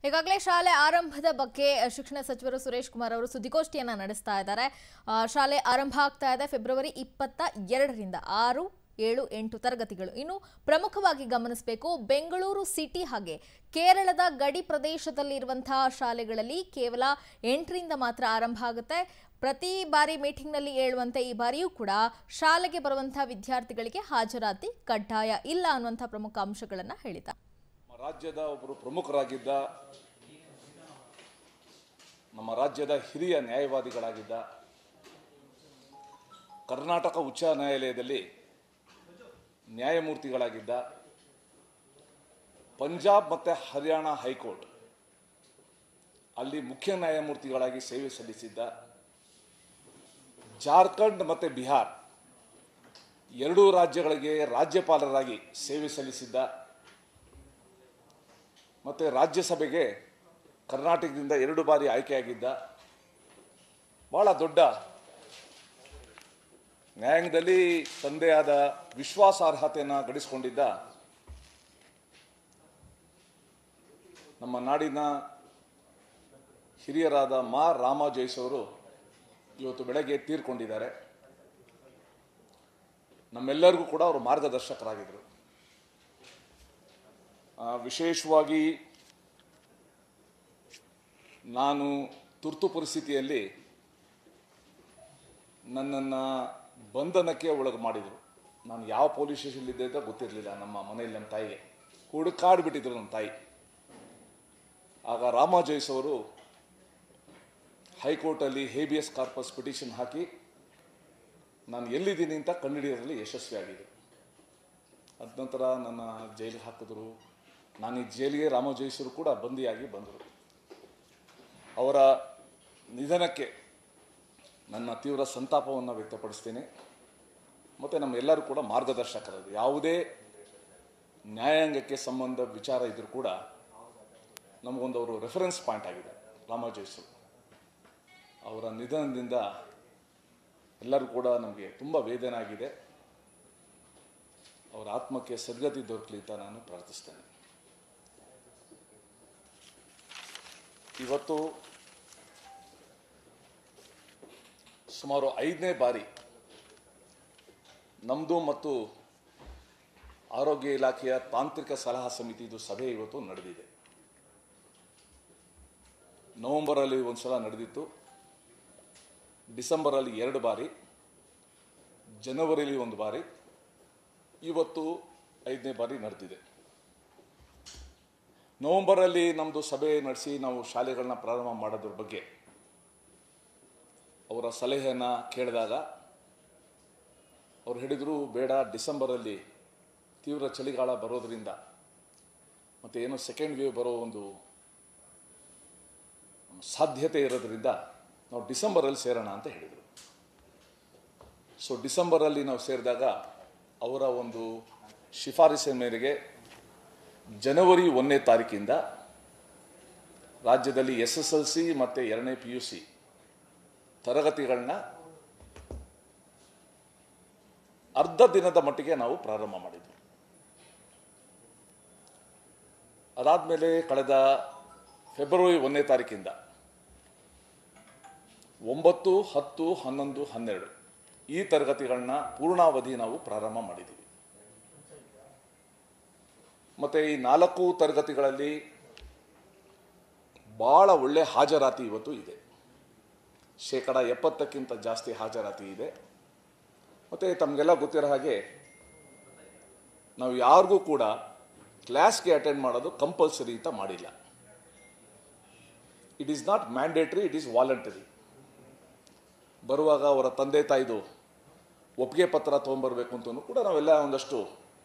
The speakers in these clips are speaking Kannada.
ಈಗಾಗಲೇ ಶಾಲೆ ಆರಂಭದ ಬಗ್ಗೆ ಶಿಕ್ಷಣ ಸಚಿವರು ಸುರೇಶ್ ಕುಮಾರ್ ಅವರು ಸುದ್ದಿಗೋಷ್ಠಿಯನ್ನ ನಡೆಸ್ತಾ ಇದ್ದಾರೆ ಆ, ಶಾಲೆ ಆರಂಭ ಆಗ್ತಾ ಇದೆ ಫೆಬ್ರವರಿ ಇಪ್ಪತ್ತ ಎರಡರಿಂದ ಆರು ಏಳು ಎಂಟು ತರಗತಿಗಳು ಇನ್ನು ಪ್ರಮುಖವಾಗಿ ಗಮನಿಸಬೇಕು ಬೆಂಗಳೂರು ಸಿಟಿ ಹಾಗೆ ಕೇರಳದ ಗಡಿ ಪ್ರದೇಶದಲ್ಲಿ ಇರುವಂತಹ ಶಾಲೆಗಳಲ್ಲಿ ಕೇವಲ ಎಂಟರಿಂದ ಮಾತ್ರ ಆರಂಭ ಆಗುತ್ತೆ ಪ್ರತಿ ಬಾರಿ ಮೀಟಿಂಗ್ನಲ್ಲಿ ಹೇಳುವಂತೆ ಈ ಬಾರಿಯೂ ಕೂಡ ಶಾಲೆಗೆ ಬರುವಂತಹ ವಿದ್ಯಾರ್ಥಿಗಳಿಗೆ ಹಾಜರಾತಿ ಕಡ್ಡಾಯ ಇಲ್ಲ ಅನ್ನುವಂಥ ಪ್ರಮುಖ ಅಂಶಗಳನ್ನು ಹೇಳಿದ್ದಾರೆ ನಮ್ಮ ರಾಜ್ಯದ ಒಬ್ಬರು ಪ್ರಮುಖರಾಗಿದ್ದ ನಮ್ಮ ರಾಜ್ಯದ ಹಿರಿಯ ನ್ಯಾಯವಾದಿಗಳಾಗಿದ್ದ ಕರ್ನಾಟಕ ಉಚ್ಚ ನ್ಯಾಯಾಲಯದಲ್ಲಿ ನ್ಯಾಯಮೂರ್ತಿಗಳಾಗಿದ್ದ ಪಂಜಾಬ್ ಮತ್ತು ಹರಿಯಾಣ ಹೈಕೋರ್ಟ್ ಅಲ್ಲಿ ಮುಖ್ಯ ನ್ಯಾಯಮೂರ್ತಿಗಳಾಗಿ ಸೇವೆ ಸಲ್ಲಿಸಿದ್ದ ಜಾರ್ಖಂಡ್ ಮತ್ತು ಬಿಹಾರ್ ಎರಡೂ ರಾಜ್ಯಗಳಿಗೆ ರಾಜ್ಯಪಾಲರಾಗಿ ಸೇವೆ ಸಲ್ಲಿಸಿದ್ದ ಮತ್ತು ರಾಜ್ಯಸಭೆಗೆ ಕರ್ನಾಟಕದಿಂದ ಎರಡು ಬಾರಿ ಆಯ್ಕೆಯಾಗಿದ್ದ ಬಹಳ ದೊಡ್ಡ ನ್ಯಾಯಾಂಗದಲ್ಲಿ ತಂದೆಯಾದ ವಿಶ್ವಾಸಾರ್ಹತೆಯನ್ನು ಗಳಿಸಿಕೊಂಡಿದ್ದ ನಮ್ಮ ನಾಡಿನ ಹಿರಿಯರಾದ ಮಾ ರಾಮ ಜೈಸ್ ಅವರು ಇವತ್ತು ಬೆಳಗ್ಗೆ ತೀರ್ಕೊಂಡಿದ್ದಾರೆ ನಮ್ಮೆಲ್ಲರಿಗೂ ಕೂಡ ಅವರು ಮಾರ್ಗದರ್ಶಕರಾಗಿದ್ದರು ಆ, ವಿಶೇಷವಾಗಿ ನಾನು ತುರ್ತು ಪರಿಸ್ಥಿತಿಯಲ್ಲಿ ನನ್ನನ್ನು ಬಂಧನಕ್ಕೆ ಒಳಗೆ ಮಾಡಿದರು ನಾನು ಯಾವ ಪೊಲೀಸ್ ಸ್ಟೇಷನ್ಲಿದ್ದೆ ಅಂತ ಗೊತ್ತಿರಲಿಲ್ಲ ನಮ್ಮ ಮನೆಯಲ್ಲಿ ನಮ್ಮ ತಾಯಿಗೆ ಹುಡುಕಾಡ್ಬಿಟ್ಟಿದ್ರು ನಮ್ಮ ತಾಯಿ ಆಗ ರಾಮ ಜೈಸ್ ಅವರು ಹೈಕೋರ್ಟಲ್ಲಿ ಹೇಬಿಯಸ್ ಕಾರ್ಪಸ್ ಪಿಟಿಷನ್ ಹಾಕಿ ನಾನು ಎಲ್ಲಿದ್ದೀನಿ ಅಂತ ಕಂಡುಹಿಡಿಯೋದ್ರಲ್ಲಿ ಯಶಸ್ವಿಯಾಗಿದೆ ಅದ ನಂತರ ನನ್ನ ಜೈಲಿಗೆ ಹಾಕಿದ್ರು ನಾನು ಈ ಜೈಲಿಗೆ ರಾಮ ಜೈಸರು ಕೂಡ ಬಂದಿಯಾಗಿ ಬಂದರು ಅವರ ನಿಧನಕ್ಕೆ ನನ್ನ ತೀವ್ರ ಸಂತಾಪವನ್ನು ವ್ಯಕ್ತಪಡಿಸ್ತೇನೆ ಮತ್ತು ನಮ್ಮೆಲ್ಲರೂ ಕೂಡ ಮಾರ್ಗದರ್ಶಕರದು ಯಾವುದೇ ನ್ಯಾಯಾಂಗಕ್ಕೆ ಸಂಬಂಧ ವಿಚಾರ ಇದ್ದರೂ ಕೂಡ ನಮಗೊಂದು ಅವರು ರೆಫರೆನ್ಸ್ ಪಾಯಿಂಟ್ ಆಗಿದೆ ರಾಮ ಜೈಸರು ಅವರ ನಿಧನದಿಂದ ಎಲ್ಲರೂ ಕೂಡ ನಮಗೆ ತುಂಬ ವೇದನೆ ಆಗಿದೆ ಅವರ ಆತ್ಮಕ್ಕೆ ಸದ್ಗತಿ ದೊರಕಲಿ ಅಂತ ನಾನು ಪ್ರಾರ್ಥಿಸ್ತೇನೆ ಇವತ್ತು ಸುಮಾರು ಐದನೇ ಬಾರಿ ನಮ್ಮದು ಮತ್ತು ಆರೋಗ್ಯ ಇಲಾಖೆಯ ತಾಂತ್ರಿಕ ಸಲಹಾ ಸಮಿತಿದು ಸಭೆ ಇವತ್ತು ನಡೆದಿದೆ ನವೆಂಬರಲ್ಲಿ ಒಂದು ಸಲ ನಡೆದಿತ್ತು ಡಿಸೆಂಬರಲ್ಲಿ ಎರಡು ಬಾರಿ ಜನವರಿಲಿ ಒಂದು ಬಾರಿ ಇವತ್ತು ಐದನೇ ಬಾರಿ ನಡೆದಿದೆ ನವೆಂಬರಲ್ಲಿ ನಮ್ಮದು ಸಭೆ ನಡೆಸಿ ನಾವು ಶಾಲೆಗಳನ್ನ ಪ್ರಾರಂಭ ಮಾಡೋದ್ರ ಬಗ್ಗೆ ಅವರ ಸಲಹೆಯನ್ನು ಕೇಳಿದಾಗ ಅವ್ರು ಹೇಳಿದರು ಬೇಡ ಡಿಸೆಂಬರಲ್ಲಿ ತೀವ್ರ ಚಳಿಗಾಲ ಬರೋದರಿಂದ ಮತ್ತು ಏನು ಸೆಕೆಂಡ್ ವೇವ್ ಬರೋ ಒಂದು ಸಾಧ್ಯತೆ ಇರೋದ್ರಿಂದ ನಾವು ಡಿಸೆಂಬರಲ್ಲಿ ಸೇರೋಣ ಅಂತ ಹೇಳಿದರು ಸೊ ಡಿಸೆಂಬರಲ್ಲಿ ನಾವು ಸೇರಿದಾಗ ಅವರ ಒಂದು ಶಿಫಾರಸಿನ ಮೇರೆಗೆ ಜನವರಿ ಒಂದನೇ ತಾರೀಕಿಂದ ರಾಜ್ಯದಲ್ಲಿ ಎಸ್ ಎಸ್ ಎಲ್ ಸಿ ಮತ್ತು ಎರಡನೇ ಪಿ ಯು ಸಿ ತರಗತಿಗಳನ್ನ ಅರ್ಧ ದಿನದ ಮಟ್ಟಿಗೆ ನಾವು ಪ್ರಾರಂಭ ಮಾಡಿದ್ವಿ ಅದಾದಮೇಲೆ ಕಳೆದ ಫೆಬ್ರವರಿ ಒಂದನೇ ತಾರೀಕಿಂದ ಒಂಬತ್ತು ಹತ್ತು ಹನ್ನೊಂದು ಹನ್ನೆರಡು ಈ ತರಗತಿಗಳನ್ನ ಪೂರ್ಣಾವಧಿ ನಾವು ಪ್ರಾರಂಭ ಮಾಡಿದ್ದೀವಿ ಮತ್ತು ಈ ನಾಲ್ಕು ತರಗತಿಗಳಲ್ಲಿ ಭಾಳ ಒಳ್ಳೆ ಹಾಜರಾತಿ ಇವತ್ತು ಇದೆ ಶೇಕಡ ಎಪ್ಪತ್ತಕ್ಕಿಂತ ಜಾಸ್ತಿ ಹಾಜರಾತಿ ಇದೆ ಮತ್ತು ತಮಗೆಲ್ಲ ಗೊತ್ತಿರೋ ಹಾಗೆ ನಾವು ಯಾರಿಗೂ ಕೂಡ ಕ್ಲಾಸ್ಗೆ ಅಟೆಂಡ್ ಮಾಡೋದು ಕಂಪಲ್ಸರಿ ಅಂತ ಮಾಡಿಲ್ಲ it is not mandatory it is voluntary ಬರುವಾಗ ಅವರ ತಂದೆ ತಾಯಿದು ಒಪ್ಪಿಗೆ ಪತ್ರ ತೊಗೊಂಬರ್ಬೇಕು ಅಂತಲೂ ಕೂಡ ನಾವೆಲ್ಲ ಒಂದಷ್ಟು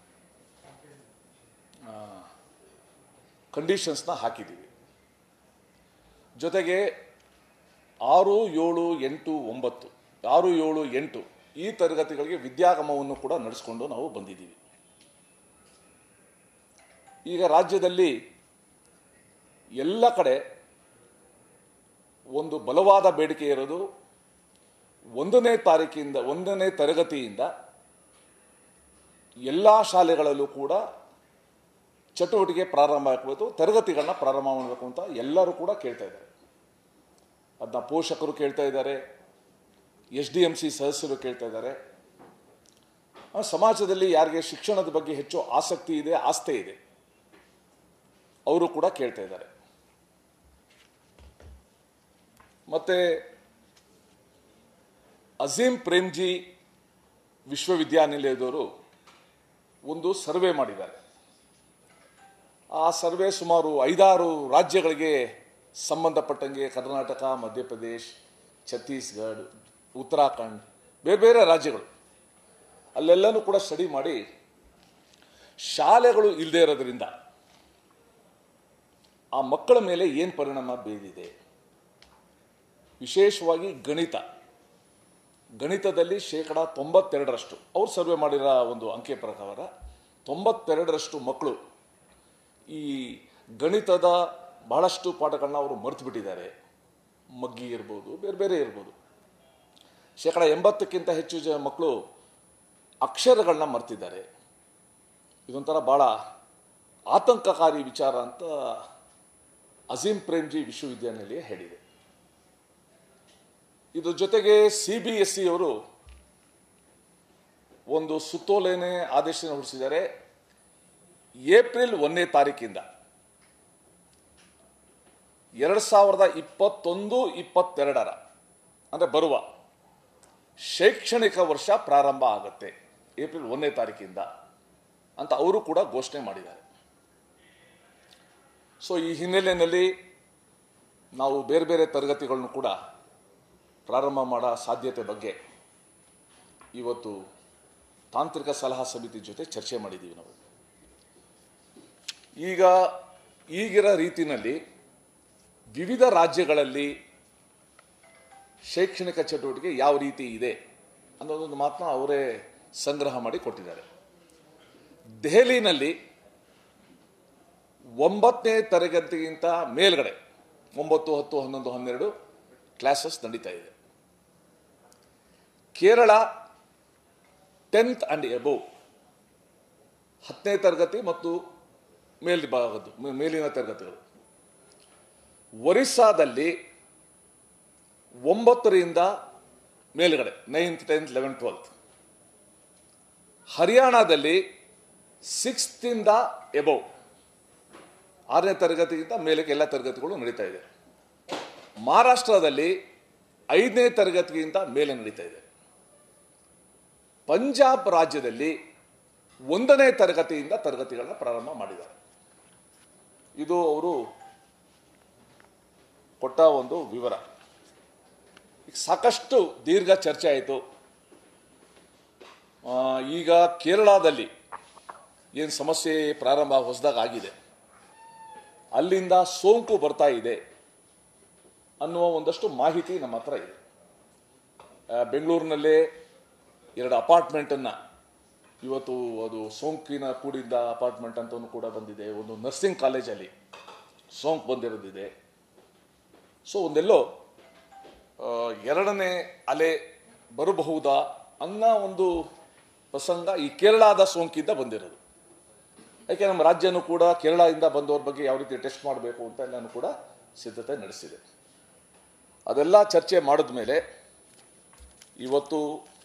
ಕಂಡೀಷನ್ಸ್ನ ಹಾಕಿದ್ದೀವಿ ಜೊತೆಗೆ ಆರು ಏಳು ಎಂಟು ಒಂಬತ್ತು ಆರು ಏಳು ಎಂಟು ಈ ತರಗತಿಗಳಿಗೆ ವಿದ್ಯಾಗಮವನ್ನು ಕೂಡ ನಡೆಸ್ಕೊಂಡು ನಾವು ಬಂದಿದ್ದೀವಿ ಈಗ ರಾಜ್ಯದಲ್ಲಿ ಎಲ್ಲ ಕಡೆ ಒಂದು ಬಲವಾದ ಬೇಡಿಕೆ ಇರೋದು ಒಂದನೇ ತಾರೀಕಿಂದ ಒಂದನೇ ತರಗತಿಯಿಂದ ಎಲ್ಲ ಶಾಲೆಗಳಲ್ಲೂ ಕೂಡ ಚಟುವಟಿಕೆ ಪ್ರಾರಂಭ ಆಗಬೇಕು ತರಗತಿಗಳನ್ನ ಪ್ರಾರಂಭ ಮಾಡಬೇಕು ಅಂತ ಎಲ್ಲರೂ ಕೂಡ ಕೇಳ್ತಾ ಇದ್ದಾರೆ ಅದನ್ನ ಪೋಷಕರು ಕೇಳ್ತಾ ಇದ್ದಾರೆ ಎಸ್ ಡಿ ಎಂ ಸಿ ಸದಸ್ಯರು ಕೇಳ್ತಾ ಇದ್ದಾರೆ ಆ, ಸಮಾಜದಲ್ಲಿ ಯಾರಿಗೆ ಶಿಕ್ಷಣದ ಬಗ್ಗೆ ಹೆಚ್ಚು ಆಸಕ್ತಿ ಇದೆ ಆಸ್ಥೆ ಇದೆ ಅವರು ಕೂಡ ಕೇಳ್ತಾ ಇದ್ದಾರೆ ಮತ್ತೆ ಅಜೀಂ ಪ್ರೇಮ್ಜಿ ವಿಶ್ವವಿದ್ಯಾನಿಲಯದವರು ಒಂದು ಸರ್ವೆ ಮಾಡಿದ್ದಾರೆ ಆ ಸರ್ವೆ ಸುಮಾರು ಐದಾರು ರಾಜ್ಯಗಳಿಗೆ ಸಂಬಂಧಪಟ್ಟಂಗೆ ಕರ್ನಾಟಕ ಮಧ್ಯಪ್ರದೇಶ್ ಛತ್ತೀಸ್ಗಢ ಉತ್ತರಾಖಂಡ್ ಬೇರೆ ಬೇರೆ ರಾಜ್ಯಗಳು ಅಲ್ಲೆಲ್ಲನೂ ಕೂಡ ಸ್ಟಡಿ ಮಾಡಿ ಶಾಲೆಗಳು ಇಲ್ಲದೆ ಇರೋದ್ರಿಂದ ಆ ಮಕ್ಕಳ ಮೇಲೆ ಏನು ಪರಿಣಾಮ ಬೀರಿದೆ ವಿಶೇಷವಾಗಿ ಗಣಿತ ಗಣಿತದಲ್ಲಿ ಶೇಕಡ ತೊಂಬತ್ತೆರಡರಷ್ಟು ಅವ್ರು ಸರ್ವೆ ಮಾಡಿರೋ ಒಂದು ಅಂಕೆ ಪ್ರಕಾರ ತೊಂಬತ್ತೆರಡರಷ್ಟು ಮಕ್ಕಳು ಈ ಗಣಿತದ ಬಹಳಷ್ಟು ಪಾಠಗಳನ್ನ ಅವರು ಮರೆತು ಬಿಟ್ಟಿದ್ದಾರೆ ಮಗ್ಗಿ ಇರ್ಬೋದು ಬೇರೆ ಬೇರೆ ಇರ್ಬೋದು ಶೇಕಡ ಎಂಬತ್ತಕ್ಕಿಂತ ಹೆಚ್ಚು ಜನ ಮಕ್ಕಳು ಅಕ್ಷರಗಳನ್ನ ಮರ್ತಿದ್ದಾರೆ ಇದೊಂಥರ ಭಾಳ ಆತಂಕಕಾರಿ ವಿಚಾರ ಅಂತ ಅಜೀಂ ಪ್ರೇಮ್ಜಿ ವಿಶ್ವವಿದ್ಯಾನಿಲಯ ಹೇಳಿದೆ ಇದ್ರ ಜೊತೆಗೆ ಸಿ ಬಿ ಎಸ್ ಸಿ ಅವರು ಒಂದು ಸುತ್ತೋಲೆನೆ ಆದೇಶ ಹೊರಡಿಸಿದ್ದಾರೆ ಏಪ್ರಿಲ್ ಒಂದನೇ ತಾರೀಕಿಂದ ಎರಡು ಸಾವಿರದ ಇಪ್ಪತ್ತೊಂದು ಇಪ್ಪತ್ತೆರಡರ ಅಂದರೆ ಬರುವ ಶೈಕ್ಷಣಿಕ ವರ್ಷ ಪ್ರಾರಂಭ ಆಗುತ್ತೆ ಏಪ್ರಿಲ್ ಒಂದನೇ ತಾರೀಕಿಂದ ಅಂತ ಅವರು ಕೂಡ ಘೋಷಣೆ ಮಾಡಿದ್ದಾರೆ ಸೊ ಈ ಹಿನ್ನೆಲೆಯಲ್ಲಿ ನಾವು ಬೇರೆ ಬೇರೆ ತರಗತಿಗಳನ್ನು ಕೂಡ ಪ್ರಾರಂಭ ಮಾಡೋ ಸಾಧ್ಯತೆ ಬಗ್ಗೆ ಇವತ್ತು ತಾಂತ್ರಿಕ ಸಲಹಾ ಸಮಿತಿ ಜೊತೆ ಚರ್ಚೆ ಮಾಡಿದ್ದೀವಿ ನಾವು ಈಗ ಈಗಿರೋ ರೀತಿನಲ್ಲಿ ವಿವಿಧ ರಾಜ್ಯಗಳಲ್ಲಿ ಶೈಕ್ಷಣಿಕ ಚಟುವಟಿಕೆ ಯಾವ ರೀತಿ ಇದೆ ಅನ್ನೋದೊಂದು ಮಾತನ್ನ ಅವರೇ ಸಂಗ್ರಹ ಮಾಡಿ ಕೊಟ್ಟಿದ್ದಾರೆ ದೆಹಲಿನಲ್ಲಿ ಒಂಬತ್ತನೇ ತರಗತಿಗಿಂತ ಮೇಲ್ಗಡೆ ಒಂಬತ್ತು ಹತ್ತು ಹನ್ನೊಂದು ಹನ್ನೆರಡು ಕ್ಲಾಸಸ್ ನಡೀತಾ ಇದೆ ಕೇರಳ ಟೆಂತ್ ಅಂಡ್ ಎಬೋವ್ ಹತ್ತನೇ ತರಗತಿ ಮತ್ತು ಮೇಲ್ಭಾಗದ್ದು ಮೇ- ಮೇಲಿನ ತರಗತಿಗಳು ಒರಿಸ್ಸಾದಲ್ಲಿ ಒಂಬತ್ತರಿಂದ ಮೇಲ್ಗಡೆ ನೈನ್ತ್ ಟೆಂತ್ ಲೆವೆಂತ್ ಟ್ವೆಲ್ತ್ ಹರಿಯಾಣದಲ್ಲಿ ಸಿಕ್ಸ್ತಿಂದ ಎಬೋವ್ ಆರನೇ ತರಗತಿಗಿಂತ ಮೇಲಕ್ಕೆ ಎಲ್ಲ ತರಗತಿಗಳು ನಡೀತಾ ಇದೆ ಮಹಾರಾಷ್ಟ್ರದಲ್ಲಿ ಐದನೇ ತರಗತಿಗಿಂತ ಮೇಲೆ ನಡೀತಾ ಇದೆ ಪಂಜಾಬ್ ರಾಜ್ಯದಲ್ಲಿ ಒಂದನೇ ತರಗತಿಯಿಂದ ತರಗತಿಗಳನ್ನ ಪ್ರಾರಂಭ ಮಾಡಿದ್ದಾರೆ ಇದು ಅವರು ಕೊಟ್ಟ ಒಂದು ವಿವರ ಈಗ ಸಾಕಷ್ಟು ದೀರ್ಘ ಚರ್ಚೆ ಆಯಿತು ಈಗ ಕೇರಳದಲ್ಲಿ ಏನು ಸಮಸ್ಯೆ ಪ್ರಾರಂಭ ಹೊಸದಾಗ ಆಗಿದೆ ಅಲ್ಲಿಂದ ಸೋಂಕು ಬರ್ತಾ ಇದೆ ಅನ್ನುವ ಒಂದಷ್ಟು ಮಾಹಿತಿ ನಮ್ಮ ಹತ್ರ ಇದೆ ಆ, ಬೆಂಗಳೂರಿನಲ್ಲೇ ಎರಡು ಅಪಾರ್ಟ್ಮೆಂಟನ್ನು ಇವತ್ತು ಅದು ಸೋಂಕಿನ ಕೂಡಿದ್ದ ಅಪಾರ್ಟ್ಮೆಂಟ್ ಅಂತಲೂ ಕೂಡ ಬಂದಿದೆ ಒಂದು ನರ್ಸಿಂಗ್ ಕಾಲೇಜಲ್ಲಿ ಸೋಂಕು ಬಂದಿರೋದಿದೆ ಸೊ ಒಂದೆಲ್ಲೋ ಆ, ಎರಡನೇ ಅಲೆ ಬರಬಹುದಾ ಅನ್ನೋ ಒಂದು ಪ್ರಸಂಗ ಈ ಕೇರಳದ ಸೋಂಕಿಂದ ಬಂದಿರೋದು ಯಾಕೆ ನಮ್ಮ ರಾಜ್ಯನೂ ಕೂಡ ಕೇರಳದಿಂದ ಬಂದವ್ರ ಬಗ್ಗೆ ಯಾವ ರೀತಿ ಟೆಸ್ಟ್ ಮಾಡಬೇಕು ಅಂತ ಎಲ್ಲನೂ ಕೂಡ ಸಿದ್ಧತೆ ನಡೆಸಿದೆ ಅದೆಲ್ಲ ಚರ್ಚೆ ಮಾಡಿದ ಮೇಲೆ ಇವತ್ತು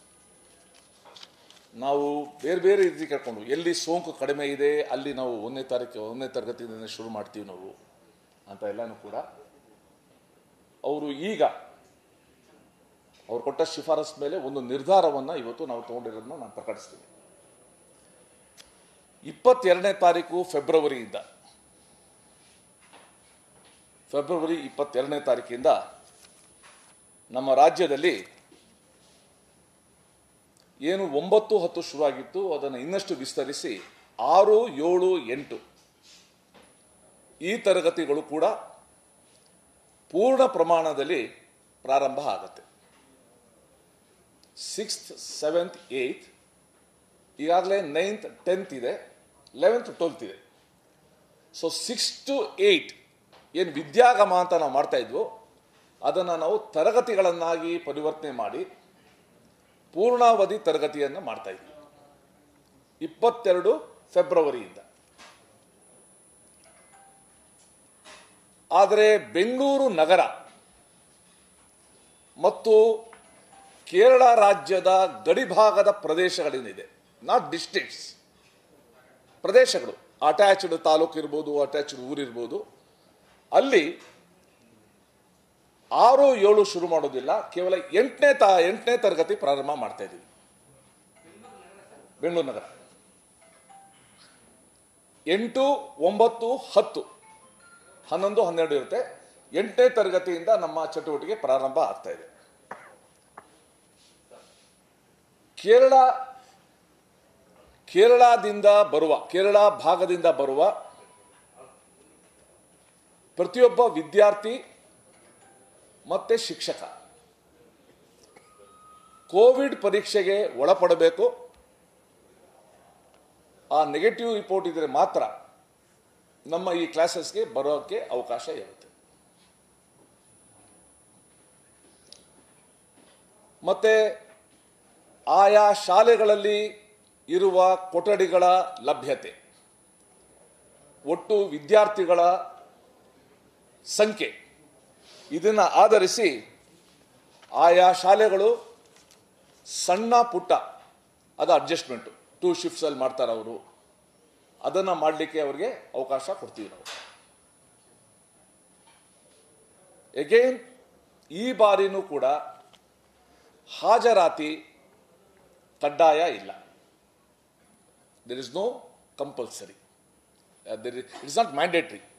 ನಾವು ಬೇರೆ ಬೇರೆ ರೀತಿ ಕೇಳ್ಕೊಂಡು ಎಲ್ಲಿ ಸೋಂಕು ಕಡಿಮೆ ಇದೆ ಅಲ್ಲಿ ನಾವು ಒಂದನೇ ತಾರೀಕು ಒಂದನೇ ತರಗತಿಯಿಂದ ಶುರು ಮಾಡ್ತೀವಿ ನಾವು ಅಂತ ಎಲ್ಲನೂ ಕೂಡ ಅವರು ಈಗ ಅವ್ರು ಕೊಟ್ಟ ಶಿಫಾರಸ್ ಮೇಲೆ ಒಂದು ನಿರ್ಧಾರವನ್ನು ಇವತ್ತು ನಾವು ತಗೊಂಡಿರೋದನ್ನ ನಾನು ಪ್ರಕಟಿಸ್ತೀನಿ ಇಪ್ಪತ್ತೆರಡನೇ ತಾರೀಕು ಫೆಬ್ರವರಿಯಿಂದ ಫೆಬ್ರವರಿ ಇಪ್ಪತ್ತೆರಡನೇ ತಾರೀಕಿಂದ ನಮ್ಮ ರಾಜ್ಯದಲ್ಲಿ ಏನು ಒಂಬತ್ತು ಹತ್ತು ಶುರುವಾಗಿತ್ತು ಅದನ್ನು ಇನ್ನಷ್ಟು ವಿಸ್ತರಿಸಿ ಆರು ಏಳು ಎಂಟು ಈ ತರಗತಿಗಳು ಕೂಡ ಪೂರ್ಣ ಪ್ರಮಾಣದಲ್ಲಿ ಪ್ರಾರಂಭ ಆಗುತ್ತೆ ಸಿಕ್ಸ್ತ್ ಸೆವೆಂತ್ ಏಯ್ತ್ ಈಗಾಗಲೇ ನೈನ್ತ್ ಟೆಂತ್ ಇದೆ ಲೆವೆಂತ್ ಟ್ವೆಲ್ತ್ ಇದೆ ಸೊ ಸಿಕ್ಸ್ ಟು ಏಯ್ಟ್ ಏನು ವಿದ್ಯಾಗಮ ಅಂತ ನಾವು ಮಾಡ್ತಾ ಇದ್ವು ಅದನ್ನು ನಾವು ತರಗತಿಗಳನ್ನಾಗಿ ಪರಿವರ್ತನೆ ಮಾಡಿ ಪೂರ್ಣಾವಧಿ ತರಗತಿಯನ್ನು ಮಾಡ್ತಾ ಇದ್ವಿ ಇಪ್ಪತ್ತೆರಡು ಫೆಬ್ರವರಿಯಿಂದ ಆದರೆ ಬೆಂಗಳೂರು ನಗರ ಮತ್ತು ಕೇರಳ ರಾಜ್ಯದ ಗಡಿಭಾಗದ ಪ್ರದೇಶಗಳೇನಿದೆ ನಾಟ್ ಡಿಸ್ಟ್ರಿಕ್ಟ್ಸ್ ಪ್ರದೇಶಗಳು ಅಟ್ಯಾಚ್ಡ್ ತಾಲೂಕು ಇರ್ಬೋದು ಅಟ್ಯಾಚ್ಡ್ ಊರಿರ್ಬೋದು ಅಲ್ಲಿ ಆರು ಏಳು ಶುರು ಮಾಡೋದಿಲ್ಲ ಕೇವಲ ಎಂಟನೇ ತ ಎಂಟನೇ ತರಗತಿ ಪ್ರಾರಂಭ ಮಾಡ್ತಾ ಇದ್ದೀವಿ ಬೆಂಗಳೂರು ನಗರ ಎಂಟು ಒಂಬತ್ತು ಹತ್ತು ಹನ್ನೊಂದು ಹನ್ನೆರಡು ಇರುತ್ತೆ ಎಂಟನೇ ತರಗತಿಯಿಂದ ನಮ್ಮ ಚಟುವಟಿಕೆ ಪ್ರಾರಂಭ ಆಗ್ತಾ ಇದೆ ಕೇರಳ ಕೇರಳದಿಂದ ಬರುವ ಕೇರಳ ಭಾಗದಿಂದ ಬರುವ ಪ್ರತಿಯೊಬ್ಬ ವಿದ್ಯಾರ್ಥಿ ಮತ್ತೆ ಶಿಕ್ಷಕ ಕೋವಿಡ್ ಪರೀಕ್ಷೆಗೆ ಒಳಪಡಬೇಕು ಆ ನೆಗೆಟಿವ್ ರಿಪೋರ್ಟ್ ಇದ್ರೆ ಮಾತ್ರ ನಮ್ಮ ಈ ಕ್ಲಾಸಸ್ಗೆ ಬರೋಕ್ಕೆ ಅವಕಾಶ ಇರುತ್ತೆ ಮತ್ತೆ ಆಯಾ ಶಾಲೆಗಳಲ್ಲಿ ಇರುವ ಕೊಠಡಿಗಳ ಲಭ್ಯತೆ ಒಟ್ಟು ವಿದ್ಯಾರ್ಥಿಗಳ ಸಂಖ್ಯೆ ಇದನ್ನು ಆಧರಿಸಿ ಆಯಾ ಶಾಲೆಗಳು ಸಣ್ಣ ಪುಟ್ಟ ಅದು ಅಡ್ಜಸ್ಟ್ಮೆಂಟು ಟೂ ಶಿಫ್ಟ್ಸಲ್ಲಿ ಮಾಡ್ತಾರೆ ಅವರು ಅದನ್ನು ಮಾಡಲಿಕ್ಕೆ ಅವರಿಗೆ ಅವಕಾಶ ಕೊಡ್ತೀವಿ ನಾವು ಎಗೇನ್ ಈ ಬಾರಿನೂ ಕೂಡ ಹಾಜರಾತಿ ಕಡ್ಡಾಯ ಇಲ್ಲ there is no compulsory it's not mandatory